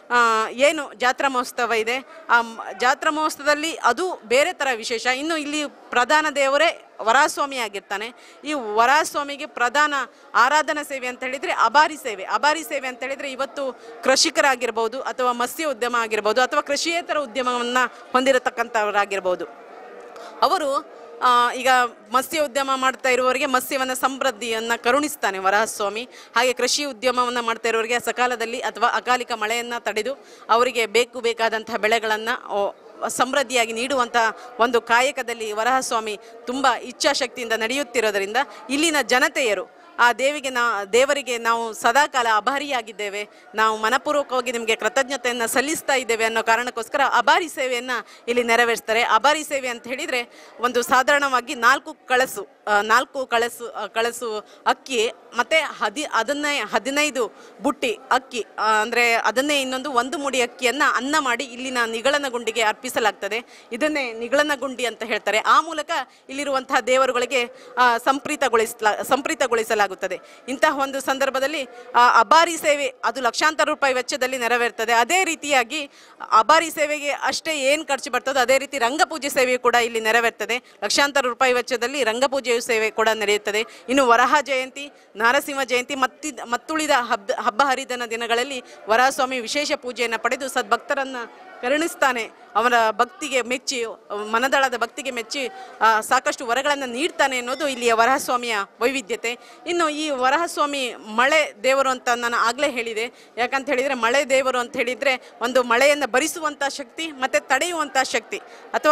ಏನು ಜಾತ್ರಾ ಮಹೋತ್ಸವ ಇದೆ ಆ ಮ್- ಜಾತ್ರಾ ಮಹೋತ್ಸವದಲ್ಲಿ ಅದು ಬೇರೆ ಥರ ವಿಶೇಷ ಇನ್ನು ಇಲ್ಲಿ ಪ್ರಧಾನ ದೇವರೇ ವರಾಸ್ವಾಮಿ ಆಗಿರ್ತಾನೆ ಈ ವರಾಸ್ವಾಮಿಗೆ ಪ್ರಧಾನ ಆರಾಧನಾ ಸೇವೆ ಅಂತ ಹೇಳಿದ್ರೆ ಅಬಾರಿ ಸೇವೆ ಅಬಾರಿ ಸೇವೆ ಅಂತ ಹೇಳಿದ್ರೆ ಇವತ್ತು ಕೃಷಿಕರಾಗಿರ್ಬೋದು ಅಥವಾ ಮತ್ಸ್ಯ ಉದ್ಯಮ ಆಗಿರ್ಬೋದು ಅಥವಾ ಕೃಷಿಯೇತರ ಉದ್ಯಮವನ್ನು ಹೊಂದಿರತಕ್ಕಂಥವರಾಗಿರ್ಬೋದು ಅವರು ಆ, ಈಗ ಮತ್ಸ್ಯ ಉದ್ಯಮ ಮಾಡ್ತಾ ಇರುವವರಿಗೆ ಮತ್ಸ್ಯವನ್ನು ಸಮೃದ್ಧಿಯನ್ನು ಕರುಣಿಸ್ತಾನೆ ವರಹಸ್ವಾಮಿ ಹಾಗೆ ಕೃಷಿ ಉದ್ಯಮವನ್ನು ಮಾಡ್ತಾ ಇರೋರಿಗೆ ಸಕಾಲದಲ್ಲಿ ಅಥವಾ ಅಕಾಲಿಕ ಮಳೆಯನ್ನು ತಡೆದು ಅವರಿಗೆ ಬೇಕು ಬೇಕಾದಂತಹ ಬೆಳೆಗಳನ್ನು ಸಮೃದ್ಧಿಯಾಗಿ ನೀಡುವಂಥ ಒಂದು ಕಾಯಕದಲ್ಲಿ ವರಹಸ್ವಾಮಿ ತುಂಬ ಇಚ್ಛಾಶಕ್ತಿಯಿಂದ ನಡೆಯುತ್ತಿರೋದರಿಂದ ಇಲ್ಲಿನ ಜನತೆಯರು ಆ ದೇವಿಗೆ ನಾ ದೇವರಿಗೆ ನಾವು ಸದಾಕಾಲ ಅಭಾರಿಯಾಗಿದ್ದೇವೆ ನಾವು ಮನಪೂರ್ವಕವಾಗಿ ನಿಮಗೆ ಕೃತಜ್ಞತೆಯನ್ನು ಸಲ್ಲಿಸ್ತಾ ಇದ್ದೇವೆ ಅನ್ನೋ ಕಾರಣಕ್ಕೋಸ್ಕರ ಅಭಾರಿ ಸೇವೆಯನ್ನು ಇಲ್ಲಿ ನೆರವೇರಿಸ್ತಾರೆ ಅಭಾರಿ ಸೇವೆ ಅಂತ ಹೇಳಿದರೆ ಒಂದು ಸಾಧಾರಣವಾಗಿ ನಾಲ್ಕು ಕಳಸು ಆ, ನಾಲ್ಕು ಕಳಸು ಆ, ಕಳಸು ಅಕ್ಕಿ ಮತ್ತು ಹದಿ ಅದನ್ನೇ ಹದಿನೈದು ಬುಟ್ಟಿ ಅಕ್ಕಿ ಆ, ಅಂದರೆ ಅದನ್ನೇ ಇನ್ನೊಂದು ಒಂದು ಮುಡಿ ಅಕ್ಕಿಯನ್ನು ಅನ್ನ ಮಾಡಿ ಇಲ್ಲಿನ ನಿಗಳನ ಗುಂಡಿಗೆ ಅರ್ಪಿಸಲಾಗ್ತದೆ ಇದನ್ನೇ ನಿಗಳನ ಗುಂಡಿ ಅಂತ ಹೇಳ್ತಾರೆ ಆ ಮೂಲಕ ಇಲ್ಲಿರುವಂತಹ ದೇವರುಗಳಿಗೆ ಆ, ಸಂಪ್ರೀತಗೊಳಿಸ್ಲಾ ಸಂಪ್ರೀತಗೊಳಿಸಲಾಗುತ್ತದೆ ಇಂತಹ ಒಂದು ಸಂದರ್ಭದಲ್ಲಿ ಆ, ಅಬಾರಿ ಸೇವೆ ಅದು ಲಕ್ಷಾಂತರ ರೂಪಾಯಿ ವೆಚ್ಚದಲ್ಲಿ ನೆರವೇರ್ತದೆ ಅದೇ ರೀತಿಯಾಗಿ ಅಬಾರಿ ಸೇವೆಗೆ ಅಷ್ಟೇ ಏನು ಖರ್ಚು ಬರ್ತದೋ ಅದೇ ರೀತಿ ರಂಗಪೂಜೆ ಸೇವೆಯು ಕೂಡ ಇಲ್ಲಿ ನೆರವೇರ್ತದೆ ಲಕ್ಷಾಂತರ ರೂಪಾಯಿ ವೆಚ್ಚದಲ್ಲಿ ರಂಗಪೂಜೆಯು ಸೇವೆ ಕೂಡ ನಡೆಯುತ್ತದೆ ಇನ್ನು ವರಹ ಜಯಂತಿ ನರಸಿಂಹ ಜಯಂತಿ ಮತ್ತಿದ ಮತ್ತುಳಿದ ಹಬ್ಬ ಹಬ್ಬ ಹರಿದಿನ ದಿನಗಳಲ್ಲಿ ವರಹಸ್ವಾಮಿ ವಿಶೇಷ ಪೂಜೆಯನ್ನು ಪಡೆದು ಸದ್ಭಕ್ತರನ್ನು ಕರುಣಿಸ್ತಾನೆ ಅವರ ಭಕ್ತಿಗೆ ಮೆಚ್ಚಿ ಮನದಳದ ಭಕ್ತಿಗೆ ಮೆಚ್ಚಿ ಆ, ಸಾಕಷ್ಟು ವರಗಳನ್ನು ನೀಡ್ತಾನೆ ಅನ್ನೋದು ಇಲ್ಲಿಯ ವರಹಸ್ವಾಮಿಯ ವೈವಿಧ್ಯತೆ ಇನ್ನು ಈ ವರಹಸ್ವಾಮಿ ಮಳೆ ದೇವರು ಅಂತ ನಾನು ಆಗಲೇ ಹೇಳಿದೆ ಯಾಕಂತ ಹೇಳಿದರೆ ಮಳೆ ದೇವರು ಅಂತ ಹೇಳಿದರೆ ಒಂದು ಮಳೆಯನ್ನು ಭರಿಸುವಂಥ ಶಕ್ತಿ ಮತ್ತು ತಡೆಯುವಂಥ ಶಕ್ತಿ ಅಥವಾ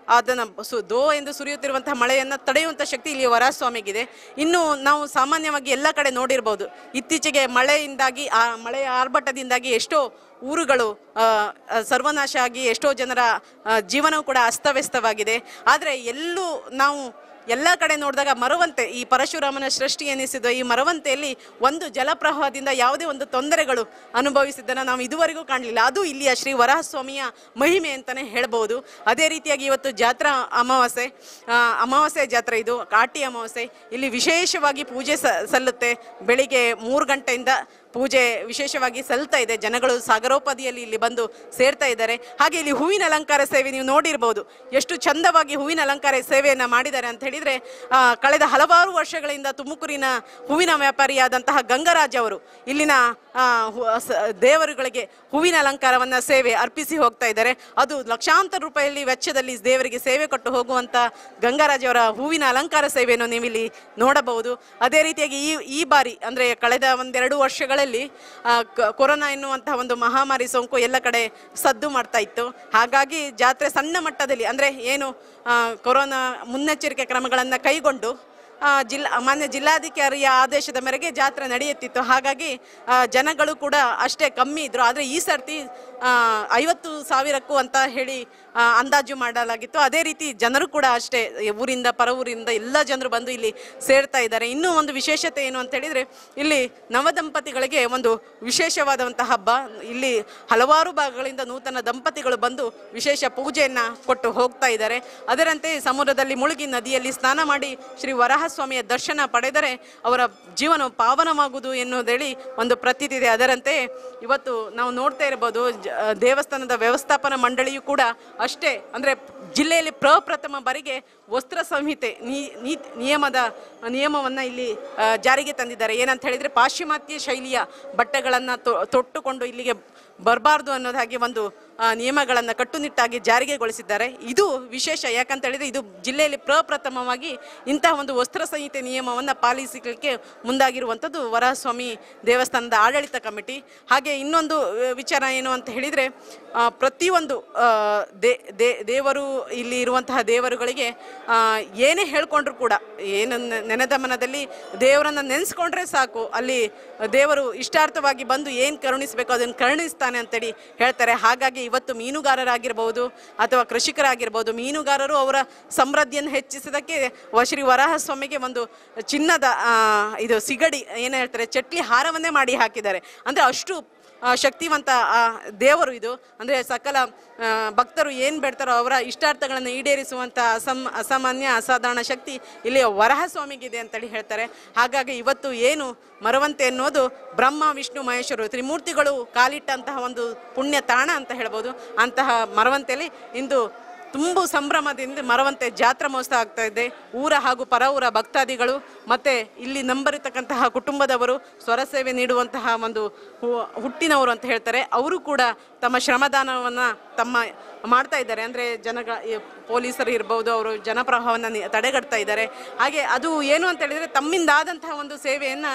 ಅದನ್ನು ಸು ದೋ ಎಂದು ಸುರಿಯುತ್ತಿರುವಂತಹ ಮಳೆಯನ್ನು ತಡೆಯುವಂಥ ಶಕ್ತಿ ಇಲ್ಲಿ ವರಸ್ವಾಮಿಗಿದೆ ಇನ್ನು ನಾವು ಸಾಮಾನ್ಯವಾಗಿ ಎಲ್ಲ ಕಡೆ ನೋಡಿರ್ಬೋದು ಇತ್ತೀಚೆಗೆ ಮಳೆಯಿಂದಾಗಿ ಆ ಮಳೆಯ ಆರ್ಭಟದಿಂದಾಗಿ ಎಷ್ಟೋ ಊರುಗಳು ಆ, ಆ, ಸರ್ವನಾಶ ಆಗಿ ಎಷ್ಟೋ ಜನರ ಆ, ಜೀವನವೂ ಕೂಡ ಅಸ್ತವ್ಯಸ್ತವಾಗಿದೆ ಆದರೆ ಎಲ್ಲೂ ನಾವು ಎಲ್ಲ ಕಡೆ ನೋಡಿದಾಗ ಮರವಂತೆ ಈ ಪರಶುರಾಮನ ಸೃಷ್ಟಿ ಎನಿಸಿದ ಈ ಮರವಂತೆಯಲ್ಲಿ ಒಂದು ಜಲಪ್ರವಾಹದಿಂದ ಯಾವುದೇ ಒಂದು ತೊಂದರೆಗಳು ಅನುಭವಿಸಿದ್ದನ್ನು ನಾವು ಇದುವರೆಗೂ ಕಾಣಲಿಲ್ಲ ಅದು ಇಲ್ಲಿಯ ಶ್ರೀ ವರಹಸ್ವಾಮಿಯ ಮಹಿಮೆ ಅಂತಲೇ ಹೇಳ್ಬೋದು ಅದೇ ರೀತಿಯಾಗಿ ಇವತ್ತು ಜಾತ್ರಾ ಅಮಾವಾಸ್ಯೆ ಆ, ಅಮಾವಾಸ್ಯೆ ಜಾತ್ರೆ ಇದು ಕಾಟಿ ಅಮಾವಾಸ್ಯೆ ಇಲ್ಲಿ ವಿಶೇಷವಾಗಿ ಪೂಜೆ ಸ ಸಲ್ಲುತ್ತೆ ಬೆಳಿಗ್ಗೆ ಮೂರು ಗಂಟೆಯಿಂದ ಪೂಜೆ ವಿಶೇಷವಾಗಿ ಸಲ್ತಾ ಇದೆ ಜನಗಳು ಸಾಗರೋಪಾದಿಯಲ್ಲಿ ಇಲ್ಲಿ ಬಂದು ಸೇರ್ತಾ ಇದ್ದಾರೆ ಹಾಗೆ ಇಲ್ಲಿ ಹೂವಿನ ಅಲಂಕಾರ ಸೇವೆ ನೀವು ನೋಡಿರ್ಬೋದು ಎಷ್ಟು ಚಂದವಾಗಿ ಹೂವಿನ ಅಲಂಕಾರ ಸೇವೆಯನ್ನು ಮಾಡಿದ್ದಾರೆ ಅಂತ ಹೇಳಿದರೆ ಆ, ಕಳೆದ ಹಲವಾರು ವರ್ಷಗಳಿಂದ ತುಮಕೂರಿನ ಹೂವಿನ ವ್ಯಾಪಾರಿಯಾದಂತಹ ಗಂಗರಾಜ್ ಅವರು ಇಲ್ಲಿನ ಆ, ಹು- ಸ- ದೇವರುಗಳಿಗೆ ಹೂವಿನ ಅಲಂಕಾರವನ್ನು ಸೇವೆ ಅರ್ಪಿಸಿ ಹೋಗ್ತಾ ಇದ್ದಾರೆ ಅದು ಲಕ್ಷಾಂತರ ರೂಪಾಯಲ್ಲಿ ವೆಚ್ಚದಲ್ಲಿ ದೇವರಿಗೆ ಸೇವೆ ಕೊಟ್ಟು ಹೋಗುವಂಥ ಗಂಗರಾಜ್ ಅವರ ಹೂವಿನ ಅಲಂಕಾರ ಸೇವೆಯನ್ನು ನೀವು ಇಲ್ಲಿ ನೋಡಬಹುದು ಅದೇ ರೀತಿಯಾಗಿ ಈ ಈ ಬಾರಿ ಅಂದರೆ ಕಳೆದ ಒಂದೆರಡು ವರ್ಷಗಳಲ್ಲಿ ಆ, ಕ- ಕೊರೋನಾ ಎನ್ನುವಂತಹ ಒಂದು ಮಹಾಮಾರಿ ಸೋಂಕು ಎಲ್ಲ ಕಡೆ ಸದ್ದು ಮಾಡ್ತಾ ಇತ್ತು ಹಾಗಾಗಿ ಜಾತ್ರೆ ಸಣ್ಣ ಮಟ್ಟದಲ್ಲಿ ಅಂದರೆ ಏನು ಆ, ಕೊರೋನಾ ಮುನ್ನೆಚ್ಚರಿಕೆ ಕ್ರಮಗಳನ್ನು ಕೈಗೊಂಡು ಆ, ಜಿಲ್ಲಾ ಮಾನ್ಯ ಜಿಲ್ಲಾಧಿಕಾರಿಯ ಆದೇಶದ ಮೇರೆಗೆ ಜಾತ್ರೆ ನಡೆಯುತ್ತಿತ್ತು ಹಾಗಾಗಿ ಆ, ಜನಗಳು ಕೂಡ ಅಷ್ಟೇ ಕಮ್ಮಿ ಇದ್ರು ಆದರೆ ಈ ಸರ್ತಿ ಆ, ಐವತ್ತು ಸಾವಿರಕ್ಕೂ ಅಂತ ಹೇಳಿ ಆ, ಅಂದಾಜು ಮಾಡಲಾಗಿತ್ತು ಅದೇ ರೀತಿ ಜನರು ಕೂಡ ಅಷ್ಟೇ ಈ ಊರಿಂದ ಪರ ಊರಿಂದ ಎಲ್ಲ ಜನರು ಬಂದು ಇಲ್ಲಿ ಸೇರ್ತಾ ಇದ್ದಾರೆ ಇನ್ನೂ ಒಂದು ವಿಶೇಷತೆ ಏನು ಅಂತ ಹೇಳಿದರೆ ಇಲ್ಲಿ ನವದಂಪತಿಗಳಿಗೆ ಒಂದು ವಿಶೇಷವಾದಂತಹ ಹಬ್ಬ ಇಲ್ಲಿ ಹಲವಾರು ಭಾಗಗಳಿಂದ ನೂತನ ದಂಪತಿಗಳು ಬಂದು ವಿಶೇಷ ಪೂಜೆಯನ್ನು ಕೊಟ್ಟು ಹೋಗ್ತಾ ಇದ್ದಾರೆ ಅದರಂತೆ ಸಮುದ್ರದಲ್ಲಿ ಮುಳುಗಿ ನದಿಯಲ್ಲಿ ಸ್ನಾನ ಮಾಡಿ ಶ್ರೀ ವರಹಸ್ವಾಮಿಯ ದರ್ಶನ ಪಡೆದರೆ ಅವರ ಜೀವನ ಪಾವನವಾಗುವುದು ಎನ್ನುವುದೇಳಿ ಒಂದು ಪ್ರತೀತಿ ಇದೆ ಅದರಂತೆ ಇವತ್ತು ನಾವು ನೋಡ್ತಾ ಇರ್ಬೋದು ಜ- ದೇವಸ್ಥಾನದ ವ್ಯವಸ್ಥಾಪನಾ ಮಂಡಳಿಯು ಕೂಡ ಅಷ್ಟೇ ಅಂದರೆ ಜಿಲ್ಲೆಯಲ್ಲಿ ಪ್ರಪ್ರಥಮ ಬಾರಿಗೆ ವಸ್ತ್ರ ಸಂಹಿತೆ ನೀ- ನೀತಿ ನಿಯಮದ ನಿಯಮವನ್ನು ಇಲ್ಲಿ ಆ, ಜಾರಿಗೆ ತಂದಿದ್ದಾರೆ ಏನಂತ ಹೇಳಿದರೆ ಪಾಶ್ಚಿಮಾತ್ಯ ಶೈಲಿಯ ಬಟ್ಟೆಗಳನ್ನು ತೊಟ್ಟುಕೊಂಡು ಇಲ್ಲಿಗೆ ಬರಬಾರ್ದು ಅನ್ನೋದು ಹಾಗೆ ಒಂದು ನಿಯಮಗಳನ್ನು ಕಟ್ಟುನಿಟ್ಟಾಗಿ ಜಾರಿಗೆಗೊಳಿಸಿದ್ದಾರೆ ಇದು ವಿಶೇಷ ಯಾಕಂತ ಹೇಳಿದರೆ ಇದು ಜಿಲ್ಲೆಯಲ್ಲಿ ಪ್ರಪ್ರಥಮವಾಗಿ ಇಂತಹ ಒಂದು ವಸ್ತ್ರ ಸಂಹಿತೆ ನಿಯಮವನ್ನು ಪಾಲಿಸಲಿಕ್ಕೆ ಮುಂದಾಗಿರುವಂಥದ್ದು ವರಹಸ್ವಾಮಿ ದೇವಸ್ಥಾನದ ಆಡಳಿತ ಕಮಿಟಿ ಹಾಗೆ ಇನ್ನೊಂದು ಆ, ವಿಚಾರ ಏನು ಅಂತ ಹೇಳಿದರೆ ಆ, ಪ್ರತಿಯೊಂದು ಆ, ದೇ ದೇ- ದೇವರು ಇಲ್ಲಿ ಇರುವಂತಹ ದೇವರುಗಳಿಗೆ ಆ, ಏನೇ ಹೇಳ್ಕೊಂಡ್ರು ಕೂಡ ಏನು ನೆ- ನೆನೆದ ಮನದಲ್ಲಿ ದೇವರನ್ನು ನೆನೆಸ್ಕೊಂಡ್ರೆ ಸಾಕು ಅಲ್ಲಿ ದೇವರು ಇಷ್ಟಾರ್ಥವಾಗಿ ಬಂದು ಏನು ಕರುಣಿಸಬೇಕು ಅದನ್ನು ಕರುಣಿಸ್ತಾನೆ ಅಂತೇಳಿ ಹೇಳ್ತಾರೆ ಹಾಗಾಗಿ ಇವತ್ತು ಮೀನುಗಾರರಾಗಿರ್ಬೋದು ಅಥವಾ ಕೃಷಿಕರಾಗಿರ್ಬೋದು ಮೀನುಗಾರರು ಅವರ ಸಮೃದ್ಧಿಯನ್ನು ಹೆಚ್ಚಿಸೋದಕ್ಕೆ ವ- ಶ್ರೀ ವರಾಹಸ್ವಾಮಿಗೆ ಒಂದು ಚಿನ್ನದ ಆ, ಇದು ಸಿಗಡಿ ಏನು ಹೇಳ್ತಾರೆ ಚಟ್ಲಿ ಹಾರವನ್ನೇ ಮಾಡಿ ಹಾಕಿದ್ದಾರೆ ಅಂದರೆ ಅಷ್ಟು ಆ, ಶಕ್ತಿವಂತ ಆ ದೇವರು ಇದು ಅಂದರೆ ಸಕಲ ಆ, ಭಕ್ತರು ಏನು ಬೇಡ್ತಾರೋ ಅವರ ಇಷ್ಟಾರ್ಥಗಳನ್ನು ಈಡೇರಿಸುವಂಥ ಅಸಮ್ ಅಸಾಮಾನ್ಯ ಅಸಾಧಾರಣ ಶಕ್ತಿ ಇಲ್ಲಿ ವರಹಸ್ವಾಮಿಗಿದೆ ಅಂತೇಳಿ ಹೇಳ್ತಾರೆ ಹಾಗಾಗಿ ಇವತ್ತು ಏನು ಮರವಂತೆ ಅನ್ನೋದು ಬ್ರಹ್ಮ ವಿಷ್ಣು ಮಹೇಶ್ವರು ತ್ರಿಮೂರ್ತಿಗಳು ಕಾಲಿಟ್ಟಂತಹ ಒಂದು ಪುಣ್ಯ ತಾಣ ಅಂತ ಹೇಳ್ಬೋದು ಅಂತಹ ಮರವಂತೆಯಲ್ಲಿ ಇಂದು ತುಂಬು ಸಂಭ್ರಮದಿಂದ ಮರವಂತೆ ಜಾತ್ರಾ ಮಹೋತ್ಸವ ಆಗ್ತಾ ಇದೆ ಊರ ಹಾಗೂ ಪರ ಊರ ಭಕ್ತಾದಿಗಳು ಮತ್ತು ಇಲ್ಲಿ ನಂಬರಿರ್ತಕ್ಕಂತಹ ಕುಟುಂಬದವರು ಸ್ವರಸೇವೆ ನೀಡುವಂತಹ ಒಂದು ಹು- ಹುಟ್ಟಿನವರು ಅಂತ ಹೇಳ್ತಾರೆ ಅವರು ಕೂಡ ತಮ್ಮ ಶ್ರಮದಾನವನ್ನು ತಮ್ಮ ಮಾಡ್ತಾ ಇದ್ದಾರೆ ಅಂದರೆ ಜನಗ ಈ ಪೊಲೀಸರು ಇರ್ಬೋದು ಅವರು ಜನಪ್ರವಾಹವನ್ನು ನಿ- ತಡೆಗಟ್ತಾ ಇದ್ದಾರೆ ಹಾಗೆ ಅದು ಏನು ಅಂತ ಹೇಳಿದರೆ ತಮ್ಮಿಂದಾದಂತಹ ಒಂದು ಸೇವೆಯನ್ನು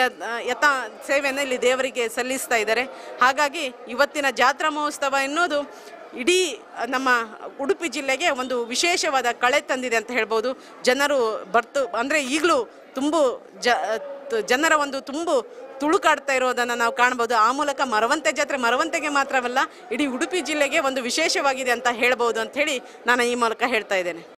ಯಥ ಸೇವೆಯನ್ನು ಇಲ್ಲಿ ದೇವರಿಗೆ ಸಲ್ಲಿಸ್ತಾ ಇದ್ದಾರೆ ಹಾಗಾಗಿ ಇವತ್ತಿನ ಜಾತ್ರಾ ಮಹೋತ್ಸವ ಎನ್ನುವುದು ಇಡೀ ನಮ್ಮ ಉಡುಪಿ ಜಿಲ್ಲೆಗೆ ಒಂದು ವಿಶೇಷವಾದ ಕಳೆ ತಂದಿದೆ ಅಂತ ಹೇಳ್ಬೋದು ಜನರು ಬರ್ತು ಅಂದರೆ ಈಗಲೂ ತುಂಬು ಜ ತ- ಜನರ ಒಂದು ತುಂಬು ತುಳುಕಾಡ್ತಾ ಇರೋದನ್ನು ನಾವು ಕಾಣ್ಬೋದು ಆ ಮೂಲಕ ಮರವಂತೆ ಜಾತ್ರೆ ಮರವಂತೆಗೆ ಮಾತ್ರವಲ್ಲ ಇಡೀ ಉಡುಪಿ ಜಿಲ್ಲೆಗೆ ಒಂದು ವಿಶೇಷವಾಗಿದೆ ಅಂತ ಹೇಳ್ಬೋದು ಅಂತ ಹೇಳಿ ನಾನು ಈ ಮೂಲಕ ಹೇಳ್ತಾ ಇದ್ದೇನೆ